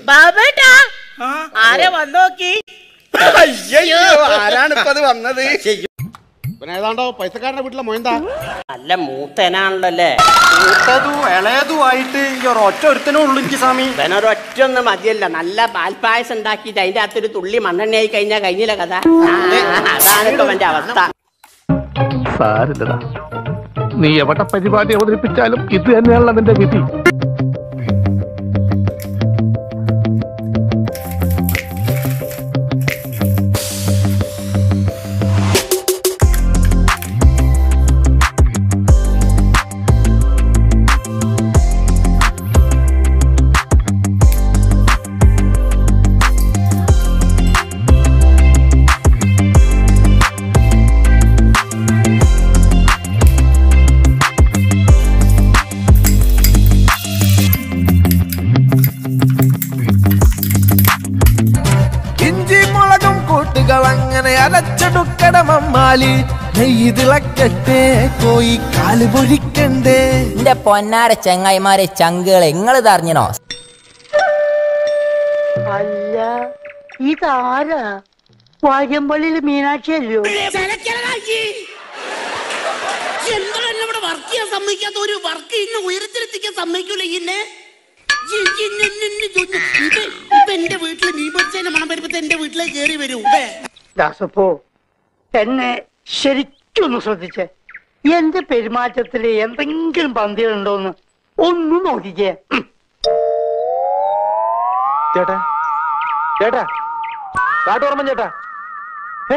ബാബേട്ടാ ആരെ വന്നോക്കി അയ്യോ ആരാണ് ഇപ്പൊ അത് വന്നത് പിന്നെ ഏതാണ്ടോ പൈസക്കാരന്റെ വീട്ടിലെ മൊയന്താ നല്ല മൂത്തനാണല്ലോ അല്ലേ മൂത്തതും ഇളയതുമായിട്ട് ഈ ഒരൊറ്റ ഒരുത്തനും ഉള്ളു എനിക്ക് സ്വാമി ഇവനൊരു ഒറ്റ ഒന്നും മതിയല്ല നല്ല പാൽപ്പായസം ഉണ്ടാക്കിയിട്ട് അതിന്റെ അകത്തൊരു തുള്ളി മണ്ണെണ്ണയായി കഴിഞ്ഞാൽ കഴിഞ്ഞില്ല കഥ ആ, അതാണ് ഇപ്പൊ എന്റെ അവസ്ഥ സാരില്ലടാ നീ എവിടെ പരിപാടി അവതരിപ്പിച്ചാലും ഇത് തന്നെയാണല്ലോ നിന്റെ വിധി ഇഞ്ചി മുളകും കൂട്ടുകൾ അങ്ങനെ അരച്ചെടുക്കട മമ്മാലി നെയ്യ് തിളക്കട്ടെ കോയി കാല് പൊരിക്കണ്ടേ എന്റെ പൊന്നാര ചെങ്ങായിമാരെ ചങ്കുകളെ നിങ്ങൾ ഇതറിഞ്ഞണോ അല്ല ഇതാരാ വാര്യമ്പള്ളിയിൽ മീനാക്ഷി അല്ലയോ എന്താണ് എന്നെ ഇവിടെ വർക്ക് ചെയ്യാൻ സമ്മതിക്കാത്ത ഒരു വർക്ക് ഇന്ന് ഉയരത്തിലെത്തിക്കാൻ സമ്മതിക്കൂല ഇന്നെ ഇപ്പൊ എന്റെ വീട്ടില് മീൻ പൊരിച്ചതിന്റെ മണം വരുമ്പോ എന്റെ വീട്ടിലേക്ക് കയറി വരൂ ഏ. ദാസപ്പോ എന്നെ ശരിക്കൊന്ന് ശ്രദ്ധിച്ചേ എന്റെ പെരുമാറ്റത്തില് എന്തെങ്കിലും പന്തികളുണ്ടോന്ന് ഒന്നും നോക്കിക്കേ ഉം. ചേട്ടാ ചേട്ടാ കാട്ടോർമ്മ ചേട്ടാ ഏ?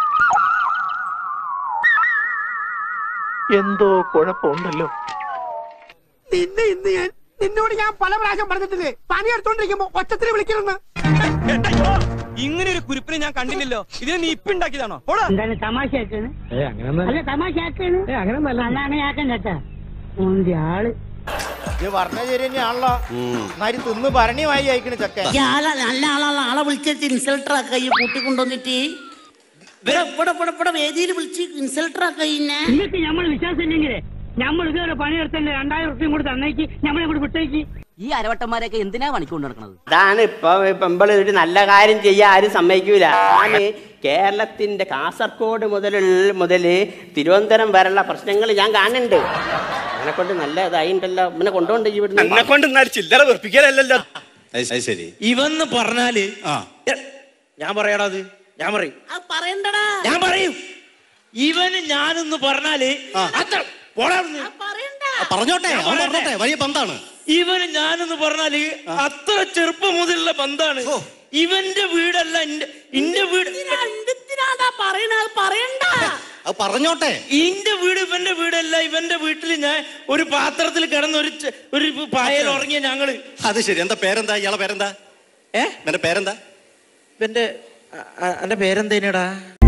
എന്തോ കുഴപ്പമുണ്ടല്ലോ നിന്നെ ഇന്ന് ഞാൻ നിന്നോട് ഞാൻ പല പ്രാവശ്യം പറഞ്ഞിട്ടില്ലേ പണിയെടുത്തോണ്ടിരിക്കുമ്പോ ഒച്ചത്തിൽ വിളിക്കണമെന്ന് ഇങ്ങനെ ഒരു കുരിപ്പിനെ ഞാൻ കണ്ടില്ലല്ലോ ഇതിനെ നീ ഇപ്പൊ ഉണ്ടാക്കിയതാണോ പോടാ എന്താണ് തമാശയാക്കാണ് അല്ല തമാശയാക്കാണ് അങ്ങനെ ആക്കാൻ ചേട്ടാ ഉന്റെ ആള് ഇത് പറഞ്ഞ ശരി തന്നെയാണല്ലോ നരി തിന്ന് ഭരണിയുമായി അയക്കണ ചക്ക ഈ ആളെ നല്ല ആളാണ് ആളെ വിളിച്ചിട്ട് ഇൻസൾട്ടർ ആക്ക ഈ കൂട്ടിക്കൊണ്ടുവന്നിട്ട് ഇവിടെ ഇവിടെ ഇവിടെ ഇവിടെ വേദിയിൽ വിളിച്ച് ഇൻസൾട്ടർ ആക്ക ഇന്നെ നിങ്ങൾക്ക് നമ്മൾ വിശ്വാസം ഇല്ലെങ്കിലേ നമ്മൾ ഇതുവരെ പണിയെടുത്തല്ലേ രണ്ടായിരം ഉറുപ്പിയും കൂടി തന്നേക്ക് നമ്മളെ കൂടി വിട്ടേക്ക് ഈ അരവട്ടന്മാരെയൊക്കെ എന്തിനാ പണിക്കൊണ്ട് നടക്കുന്നത് അതാണ് ഇപ്പൊ പെമ്പിള് ഒരു നല്ല കാര്യം ചെയ്യാൻ ആരും സമ്മതിക്കൂല ഞാന് കേരളത്തിന്റെ കാസർഗോഡ് മുതൽ മുതൽ തിരുവനന്തപുരം വരെയുള്ള പ്രശ്നങ്ങൾ ഞാൻ കാണുന്നുണ്ട് അങ്ങനെ കൊണ്ട് നല്ല ഇതായിണ്ടല്ലോ ഇവനെ കൊണ്ടുപോണ്ട് ഇവിടുന്ന് എന്നെ കൊണ്ട് എന്നാലും ചില്ലറ വെറുപ്പിക്കലല്ലോ ശരി ഇവന്ന് പറഞ്ഞാല് ആ ഞാൻ പറയാടാ അത് ഞാൻ പറയും അത് പറയണ്ടടാ ഞാൻ പറയും ഇവന് ഞാനൊന്ന് പറഞ്ഞാല് അത്ര പോടാ അവിടുന്ന്. അത് പറയണ്ട പറഞ്ഞോട്ടെ അവൻ പറഞ്ഞോട്ടെ വലിയ പന്താണ് ഇവന് ഞാനൊന്ന് പറഞ്ഞാല് അത്ര ചെറുപ്പം മുതലുള്ള ബന്ധാണ് ഇവന്റെ വീടല്ല എന്റെ ഇന്റെ വീട് എന്തിനാടാ പറയണ അത് പറയണ്ട അത് പറഞ്ഞോട്ടെ ഇന്റെ വീട് ഇവന്റെ വീടല്ല ഇവന്റെ വീട്ടിൽ ഞാൻ ഒരു പാത്രത്തിൽ കിടന്ന് ഒരു ചെ- ഒരു പായൽ ഉറങ്ങിയ ഞങ്ങള് അത് ശരി എന്താ പേരെന്താ ഇയാളെ പേരെന്താ ഏ എന്റെ പേരെന്താ ഇവന്റെ അ- അ- എന്റെ പേരെന്തേനടാ